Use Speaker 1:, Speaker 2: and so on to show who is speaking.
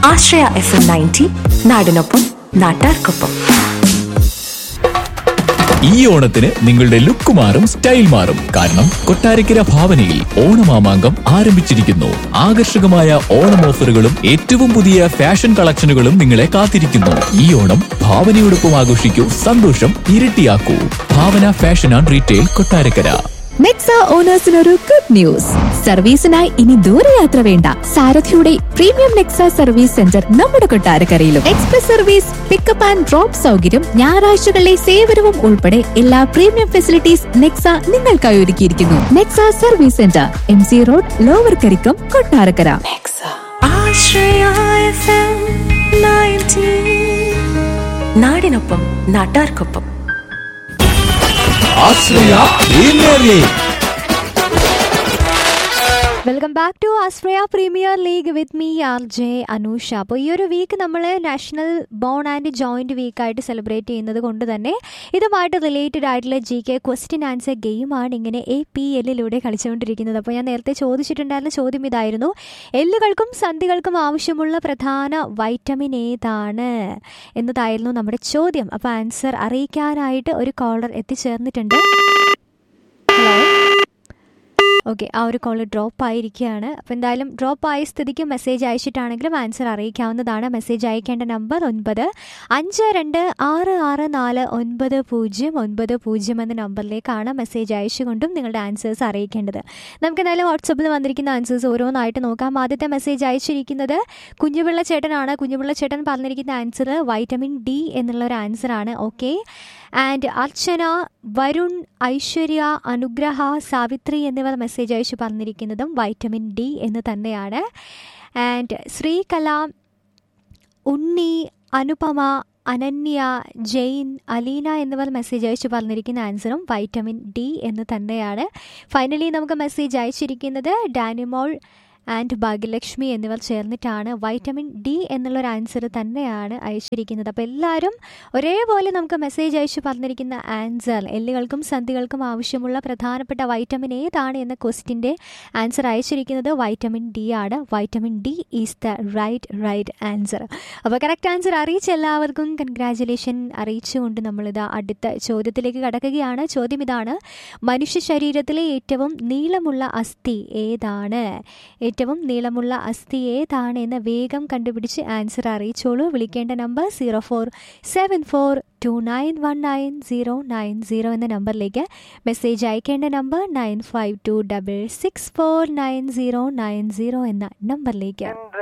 Speaker 1: ആശ്രയ F M ninety നാടിനൊപ്പം നാട്ടാർക്കൊപ്പം
Speaker 2: ഈ ഓണത്തിന് നിങ്ങളുടെ ലുക്ക് മാറും സ്റ്റൈൽ മാറും കാരണം കൊട്ടാരക്കര ഭാവനയിൽ ഓണമാമാങ്കം ആരംഭിച്ചിരിക്കുന്നു ആകർഷകമായ ഓണം ഓഫറുകളും ഏറ്റവും പുതിയ ഫാഷൻ കളക്ഷനുകളും നിങ്ങളെ കാത്തിരിക്കുന്നു ഈ ഓണം ഭാവനയോടൊപ്പം ആഘോഷിക്കൂ സന്തോഷം ഇരട്ടിയാക്കൂ Bhavana fashion and retail Kottarakkara
Speaker 3: Nexa ഓണേഴ്സിനൊരു ഗുഡ് ന്യൂസ് സർവീസിനായി ഇനി ദൂരയാത്ര വേണ്ട സാരഥിയുടെ പ്രീമിയം നെക്സ സർവീസ് സെന്റർ നമ്മുടെ കൊട്ടാരക്കരയിലും express service pickup and drop സൗകര്യം ഞായറാഴ്ചകളിലെ സേവനവും ഉൾപ്പെടെ എല്ലാ പ്രീമിയം ഫെസിലിറ്റീസ് നെക്സ നിങ്ങൾക്കായി ഒരുക്കിയിരിക്കുന്നു Nexa service center M C road lower Karikkam Kottarakkara
Speaker 1: Ashraya F M ninety നാടിനൊപ്പം നാട്ടാർക്കൊപ്പം
Speaker 4: വെൽക്കം ബാക്ക് ടു ആസ്ട്രയ premier league with me R J Anusha അപ്പോൾ ഈ ഒരു വീക്ക് നമ്മൾ നാഷണൽ ബോൺ ആൻഡ് ജോയിന്റ് വീക്കായിട്ട് സെലിബ്രേറ്റ് ചെയ്യുന്നത് കൊണ്ട് തന്നെ ഇതുമായിട്ട് റിലേറ്റഡ് ആയിട്ടുള്ള ജി കെ ക്വസ്റ്റ്യൻ ആൻസർ ഗെയിമാണ് ഇങ്ങനെ എ പി എല്ലിലൂടെ കളിച്ചുകൊണ്ടിരിക്കുന്നത് അപ്പോൾ ഞാൻ നേരത്തെ ചോദിച്ചിട്ടുണ്ടായിരുന്ന ചോദ്യം ഇതായിരുന്നു എല്ലുകൾക്കും സന്ധികൾക്കും ആവശ്യമുള്ള പ്രധാന വൈറ്റമിൻ ഏതാണ് എന്നതായിരുന്നു നമ്മുടെ ചോദ്യം അപ്പോൾ ആൻസർ അറിയിക്കാനായിട്ട് ഒരു കോളർ എത്തിച്ചേർന്നിട്ടുണ്ട് ഹലോ ഓക്കെ ആ ഒരു കോൾ ഡ്രോപ്പ് ആയിരിക്കുകയാണ് അപ്പോൾ എന്തായാലും ഡ്രോപ്പ് ആയ സ്ഥിതിക്ക് മെസ്സേജ് അയച്ചിട്ടാണെങ്കിലും ആൻസർ അറിയിക്കാവുന്നതാണ് മെസ്സേജ് അയക്കേണ്ട നമ്പർ ഒൻപത് അഞ്ച് രണ്ട് ആറ് ആറ് നാല് ഒൻപത് പൂജ്യം ഒൻപത് പൂജ്യം എന്ന നമ്പറിലേക്കാണ് മെസ്സേജ് അയച്ചുകൊണ്ടും നിങ്ങളുടെ ആൻസേഴ്സ് അറിയിക്കേണ്ടത് നമുക്ക് എന്തായാലും വാട്സപ്പിൽ വന്നിരിക്കുന്ന ആൻസേഴ്സ് ഓരോന്നായിട്ട് നോക്കാം ആദ്യത്തെ മെസ്സേജ് അയച്ചിരിക്കുന്നത് കുഞ്ഞുപിള്ള ചേട്ടനാണ് കുഞ്ഞുപിള്ള ചേട്ടൻ പറഞ്ഞിരിക്കുന്ന ആൻസർ വൈറ്റമിൻ ഡി എന്നുള്ള ഒരു ആൻസറാണ് ഓക്കെ ആൻഡ് അർച്ചന വരുൺ ഐശ്വര്യ അനുഗ്രഹ സാവിത്രി എന്നിവർ മെസ്സേജ് അയച്ചു പറഞ്ഞിരിക്കുന്നതും വൈറ്റമിൻ ഡി എന്ന് തന്നെയാണ് ആൻഡ് ശ്രീകല ഉണ്ണി അനുപമ അനന്യ ജെയിൻ അലീന എന്നിവർ മെസ്സേജ് അയച്ചു പറഞ്ഞിരിക്കുന്ന ആൻസറും വൈറ്റമിൻ ഡി എന്ന് തന്നെയാണ് ഫൈനലി നമുക്ക് മെസ്സേജ് അയച്ചിരിക്കുന്നത് ഡാനിമോൾ ആൻഡ് ഭാഗ്യലക്ഷ്മി എന്നിവർ ചേർന്നിട്ടാണ് വൈറ്റമിൻ ഡി എന്നുള്ളൊരു ആൻസർ തന്നെയാണ് അയച്ചിരിക്കുന്നത് അപ്പോൾ എല്ലാവരും ഒരേപോലെ നമുക്ക് മെസ്സേജ് അയച്ചു പറഞ്ഞിരിക്കുന്ന ആൻസർ എല്ലുകൾക്കും സന്ധികൾക്കും ആവശ്യമുള്ള പ്രധാനപ്പെട്ട വൈറ്റമിൻ ഏതാണ് എന്ന ക്വസ്റ്റിൻ്റെ ആൻസർ അയച്ചിരിക്കുന്നത് വൈറ്റമിൻ ഡി ആണ് vitamin D is the right right answer അപ്പോൾ കറക്റ്റ് ആൻസർ അറിയിച്ച എല്ലാവർക്കും കൺഗ്രാജുലേഷൻ അറിയിച്ചുകൊണ്ട് നമ്മളിത് അടുത്ത ചോദ്യത്തിലേക്ക് കടക്കുകയാണ് ചോദ്യം ഇതാണ് മനുഷ്യ ശരീരത്തിലെ ഏറ്റവും നീളമുള്ള അസ്ഥി ഏതാണ് ഏറ്റവും നീളമുള്ള അസ്ഥി ഏതാണ് എന്ന് വേഗം കണ്ടുപിടിച്ച് ആൻസർ അറിയിച്ചോളൂ വിളിക്കേണ്ട number zero four seven four two nine one nine zero nine zero എന്ന നമ്പറിലേക്ക് മെസ്സേജ് അയക്കേണ്ട number nine five two double six four nine zero nine zero എന്ന നമ്പറിലേക്ക്